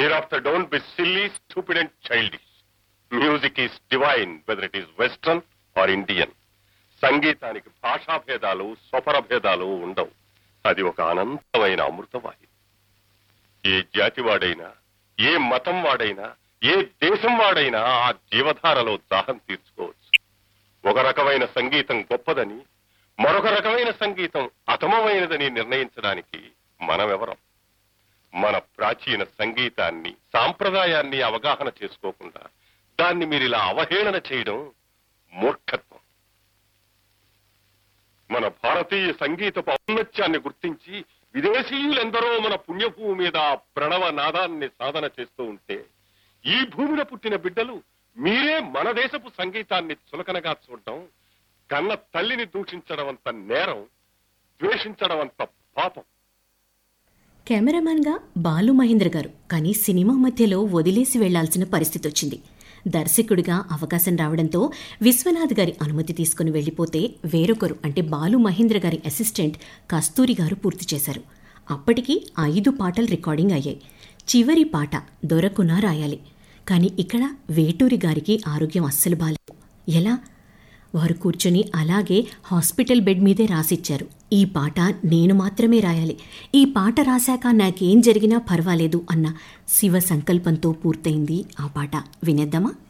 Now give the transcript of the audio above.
Hereafter, don't be silly, stupid, and childish. Music is divine, whether it is Western or Indian. సంగీతానికి భాషా భేదాలు స్వపర భేదాలు ఉండవు అది ఒక అనంతమైన అమృతవాహి ఏ జాతి వాడైనా ఏ మతం వాడైనా ఏ దేశం వాడైనా ఆ జీవధారలో దాహం తీర్చుకోవచ్చు ఒక రకమైన సంగీతం గొప్పదని మరొక రకమైన సంగీతం అతమమైనదని నిర్ణయించడానికి మనమెవరం మన ప్రాచీన సంగీతాన్ని సాంప్రదాయాన్ని అవగాహన చేసుకోకుండా దాన్ని మీరు ఇలా అవహేళన చేయడం మూర్ఖత్వం మన భారతీయ సంగీతపు ఔన్నత్యాన్ని గుర్తించి విదేశీయులెందరో మన పుణ్యభూమి మీద ఆ ప్రణవ నాదాన్ని సాధన చేస్తూ ఉంటే ఈ భూమిలో పుట్టిన బిడ్డలు మీరే మన దేశపు సంగీతాన్ని చులకనగా చూడటం కన్న తల్లిని దూషించడం అంత నేరం ద్వేషించడం అంత పాపం కెమెరామాన్గా బాలు మహేంద్ర గారు కానీ సినిమా మధ్యలో వదిలేసి వెళ్లాల్సిన పరిస్థితి వచ్చింది దర్శకుడిగా అవకాశం రావడంతో విశ్వనాథ్ గారి అనుమతి తీసుకుని వెళ్లిపోతే వేరొకరు అంటే బాలు మహేంద్ర గారి అసిస్టెంట్ కస్తూరి గారు పూర్తి చేశారు అప్పటికి ఐదు పాటలు రికార్డింగ్ అయ్యాయి చివరి పాట దొరకునా రాయాలి కానీ ఇక్కడ వేటూరి గారికి ఆరోగ్యం అస్సలు బాలేదు ఎలా వారు కూర్చొని అలాగే హాస్పిటల్ బెడ్ మీదే రాసిచ్చారు ఈ పాట నేను మాత్రమే రాయాలి ఈ పాట రాశాక నాకేం జరిగినా పర్వాలేదు అన్న శివ సంకల్పంతో పూర్తయింది ఆ పాట వినేద్దామా